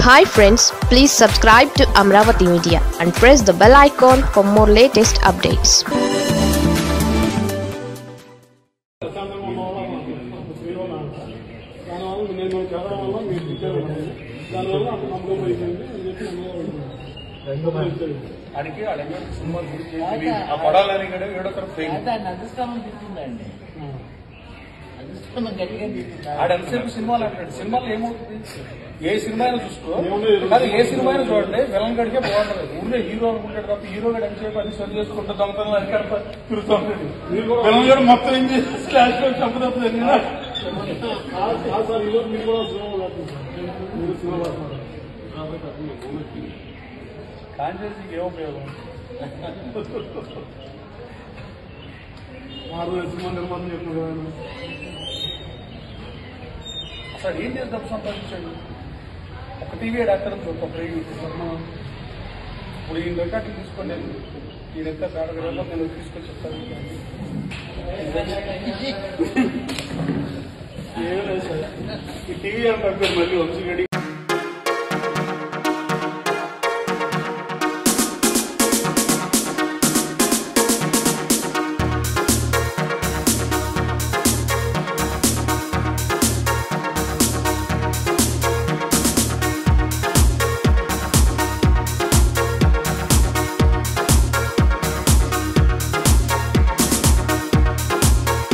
Hi friends please subscribe to Amaravati media and press the bell icon for more latest updates ప్రశాంతంగా ఉన్న వాళ్ళ మీరు దానివల్ల నేను చదవడం వల్ల మీరు ఇచ్చారు దానివల్ల అంత నమ్మకం అయిపోయింది అని చెప్పి నమ్మకం అడిగి అడిగి సినిమా గురించి ఆ పడాలని కూడా ఏడొకరు ఫెయిల్ దాన్ని అదృష్టం తిట్టిందండి అదృష్టం గట్టిగా తిట్టిందా ఆడ ఎంతసేపు సినిమాలు అంటాడు సినిమాలు ఏమవుతుంది ఏ సినిమా అయినా చూసుకో ఏముంది? కానీ ఏ సినిమా అయినా చూడండి విలన్ గడికే బాగుంటది ఊళ్ళో హీరో అనుకుంటాడు తప్ప హీరో గడి ఎంతసేపు అది సరి చేసుకుంటూ దొంగతనం అది కడప తిరుగుతూ ఉంటాడు విలన్ గడు మొత్తం ఏం చేసి స్లాష్ లో చంపుతుంది సార్ ఈరోజు మీరు కూడా సినిమా పడుతున్నారు మీరు సినిమా పడుతున్నారు కాబట్టి అర్థం కాన్షియస్కి ఏం ఉపయోగం ఆరు వేల సినిమా నిర్మాణం చెప్పిన కదా అసలు ఏం చేసి డబ్బు సంపాదించాడు ఒక టీవీ డాక్టర్ ఒక ప్రేగి ఇప్పుడు ఈ రికార్డు తీసుకోండి ఈ ఎంత తేడా నేను తీసుకొచ్చి చెప్తాను ఏం లేదు సార్ ఈ టీవీ అంటే మళ్ళీ వంశీ గడి